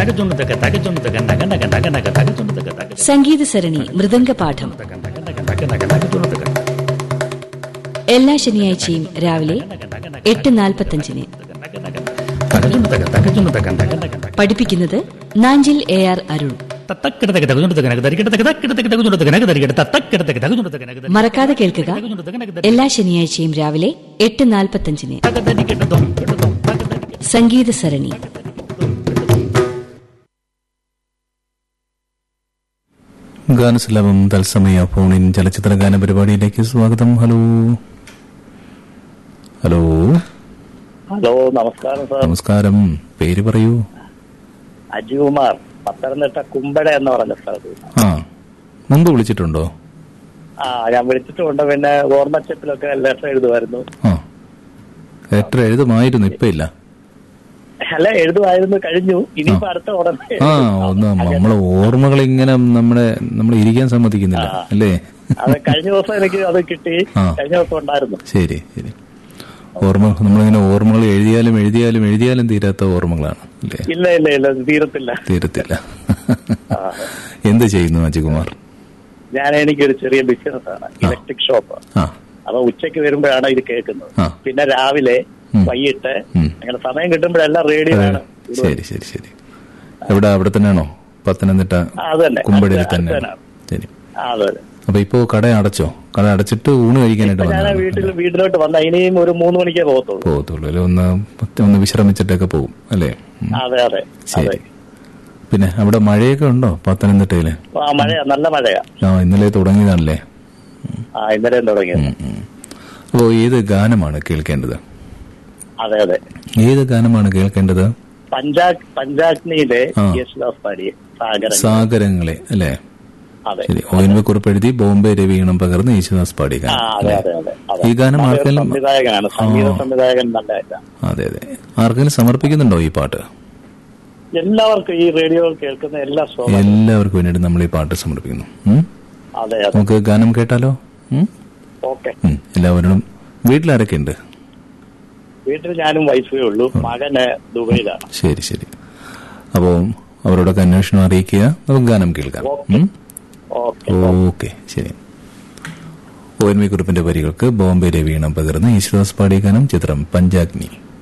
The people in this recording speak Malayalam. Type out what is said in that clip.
തകച്ചുണ്ട് തക തകച്ചുണ്ട് തക നക നക നക നക തകച്ചുണ്ട് തക തക സംഗീത സരണി മൃദംഗ പാഠം തക നക നക നക നക തകച്ചുണ്ട് തക എല്ലാ ശനിയാഴ്ചയും രാവിലെ എട്ട് നാൽപ്പത്തഞ്ചിന് നക നക തകച്ചുണ്ട് തക തകച്ചുണ്ട് തക നക നക നക പഠിപ്പിക്കുന്നത് നാഞ്ചിൽ എ ആർ അരുൺ തത്തക്കിട തക തകച്ചുണ്ട് തക നക തരികിട തക തക്കിട തക തകച്ചുണ്ട് തക നക തരികിട തത്തക്കിട തക തകച്ചുണ്ട് തക നക തരികിട മറക്കാതെ കേൾക്കുക തകച്ചുണ്ട് തക നക തരികിട എല്ലാ ശനിയാഴ്ചയും രാവിലെ എട്ട് നാൽപ്പത്തഞ്ചിന് തക തരികിട ദം കിട ദം തക തരികിട സംഗീത സരണി ഗാനസുലഭം തത്സമയ ഫോണിൻ ചലച്ചിത്ര ഗാന പരിപാടിയിലേക്ക് സ്വാഗതം ഹലോ ഹലോ ഹലോ നമസ്കാരം സാർ നമസ്കാരം പേര് പറയൂ അജികുമാർ പത്തനംതിട്ട കുമ്പട എന്ന് പറഞ്ഞ സ്ഥലത്ത് ആ മുമ്പ് വിളിച്ചിട്ടുണ്ടോ ആ ഞാൻ വിളിച്ചിട്ടുണ്ട് പിന്നെ ഓർമ്മച്ചപ്പിലൊക്കെ ലെറ്റർ എഴുതുമായിരുന്നു ആ ലെറ്റർ എഴുതുമായിരുന്നു ഇപ്പൊ ഇല്ല അല്ല എഴുതുമായിരുന്നു കഴിഞ്ഞു ഇനിയിപ്പോ അടുത്ത ഉടനെ ആ ഒന്ന് നമ്മളെ ഓർമ്മകൾ ഇങ്ങനെ നമ്മുടെ നമ്മൾ ഇരിക്കാൻ സമ്മതിക്കുന്നില്ല അല്ലേ അത് കഴിഞ്ഞ ദിവസം എനിക്ക് അത് കിട്ടി ആ. കഴിഞ്ഞ ദിവസം ഉണ്ടായിരുന്നു ശരി ശരി ഓർമ്മ നമ്മളിങ്ങനെ ഓർമ്മകൾ എഴുതിയാലും എഴുതിയാലും എഴുതിയാലും തീരാത്ത ഓർമ്മകളാണ് അല്ലേ ഇല്ല ഇല്ല ഇല്ല ഇത് തീരത്തില്ല തീരത്തില്ല എന്ത് ചെയ്യുന്നു അജികുമാർ ഞാൻ എനിക്കൊരു ചെറിയ ബിസിനസ് ആണ് ഇലക്ട്രിക് ഷോപ്പ് ആ അപ്പൊ ഉച്ചയ്ക്ക് വരുമ്പോഴാണ് ഇത് കേൾക്കുന്നത് ആ. പിന്നെ രാവിലെ ഉം. വൈകിട്ട് ഉം. അങ്ങനെ സമയം കിട്ടുമ്പോഴെല്ലാം റേഡിയോ ആണ് ശരി ശരി ശരി എവിടെ അവിടെ തന്നെയാണോ പത്തനംതിട്ട ആ, അത് തന്നെ. കുമ്പടിയിൽ അടുത്ത- തന്നെയാണ് അടുത്തനാണ്. ശരി ആ, അതെ അതെ അപ്പൊ ഇപ്പോ കട അടച്ചോ കട അടച്ചിട്ട് ഊണ് കഴിക്കാനായിട്ട് ഇപ്പൊ ഞാൻ വന്നതാണ് വീട്ടിൽ വീട്ടിലോട്ട് വന്ന ഇനിയും ഒരു മൂന്ന് മണിക്കേ പോകത്തുള്ളൂ പോകത്തുള്ളൂ അല്ലെ ഒന്ന് പത്ത് ഒന്ന് വിശ്രമിച്ചിട്ടൊക്കെ പോകും അല്ലേ ഉം. അതെ അതെ അതെ ശരി പിന്നെ അവിടെ മഴയൊക്കെ ഉണ്ടോ പത്തനംതിട്ടയില് ആ മഴയാ നല്ല മഴയാ ആ ഇന്നലെ തുടങ്ങിയതാണല്ലേ ആ ഇന്നലെയും തുടങ്ങിയത് അപ്പോ ഏത് ഗാനമാണ് കേൾക്കേണ്ടത് അതെ അതെ ഏത് ഗാനമാണ് കേൾക്കേണ്ടത് പഞ്ചാബ് പഞ്ചാഗ്നിയിലെ ആ. യേശുദാസ് പാടിയ സാഗരൻ സാഗരങ്ങളെ അല്ലേ അതെ ശരി ഒ എൻ വി കുറിപ്പെഴുതി ബോംബെ രവീണം പകർന്ന് യേശുദാസ് പാടിയ ആ ഗാനം അതെ അല്ലേ? അതെ അതെ ഈ ഗാനം നല്ലൊരു ആർക്കെങ്കിലും സംവിധായകനാണ് സംഗീത ആ. സംവിധായകൻ നല്ല ഇതാണ്. അതെ അതെ ആർക്കെങ്കിലും സമർപ്പിക്കുന്നുണ്ടോ ഈ പാട്ട് എല്ലാവർക്കും ഈ റേഡിയോ കേൾക്കുന്ന എല്ലാ ശ്രോതാക്കളും എല്ലാവർക്കും വേണ്ടിയിട്ട് നമ്മൾ ഈ പാട്ട് സമർപ്പിക്കുന്നു ഉം? അതെ അതെ നമുക്ക് ഗാനം കേട്ടാലോ ഉം? ഓക്കെ ഉം. എല്ലാവരും വീട്ടിലാരൊക്കെ ഉണ്ട് വീട്ടിൽ ഞാനും വൈഫേ ഉള്ളൂ മകന് ദുബൈയിലാണ് ശരി ശരി അപ്പോൾ അവരോടൊക്കെ അന്വേഷണം അറിയിക്കുക നമുക്ക് ഗാനം കേൾക്കാം ഉം? ഓക്കെ ഓക്കെ ശരി ഒ എൻ വി കുറിപ്പിന്റെ വരികൾക്ക് ബോംബെ രവീണം പകർന്ന് യേശുദാസ് പാടിയ ഗാനം ചിത്രം പഞ്ചാഗ്നി